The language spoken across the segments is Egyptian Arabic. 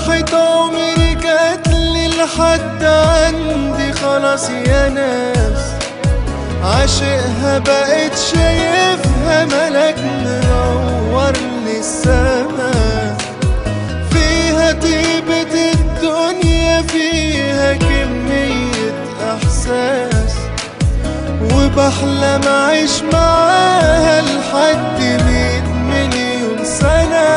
فرحة عمري جاتلي لحد عندي خلاص يا ناس عاشقها بقيت شايفها ملك منور للسما فيها طيبة الدنيا فيها كمية إحساس وبحلم أعيش معاها لحد مية مليون سنة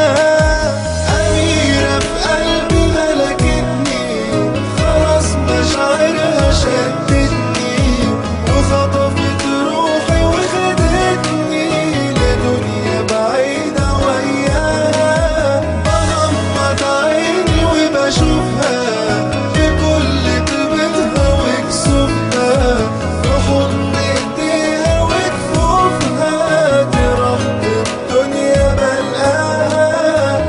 أميرة في قلبي ملكتني خلاص مشاعرها شدتني وخطفت روحي وخدتني لدنيا بعيدة وياها بغمض عيني وبشوفها في كل طيبتها وكسوفها في حضن ايديها وكفوفها دي رحمة الدنيا بلقاها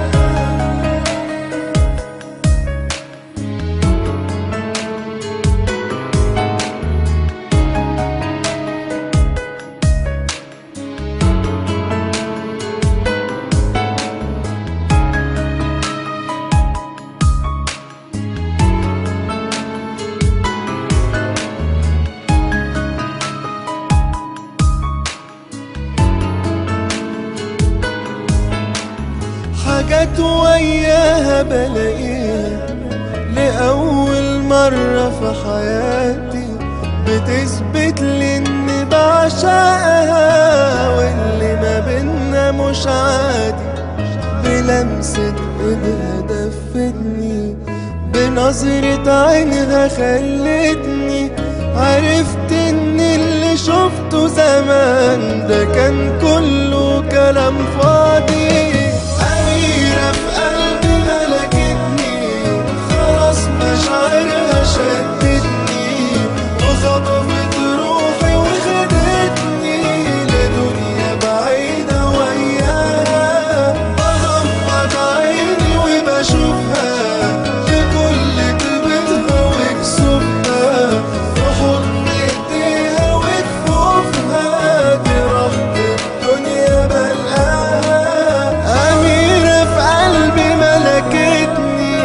حاجات وياها بلاقيها لأول مرة في حياتي بتثبت لي إني بعشقها واللي ما بينا مش عادي بلمسة ايدها دفتني بنظرة عينها خلتني عرفت ان اللي شفته زمان ده كان كله كلام فاضي أميرة في قلبي ملكتني خلاص مشاعرها شدتني وخطفت روحي وخدتني لدنيا بعيدة وياها بغمض عيني وبشوفها في كل طيبتها وكسوفها في حضن ايديها وكفوفها دي رحمة الدنيا بلقاها أميرة في قلبي ملكتني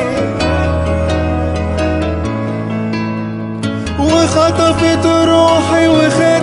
وخطفت روحي وخدتني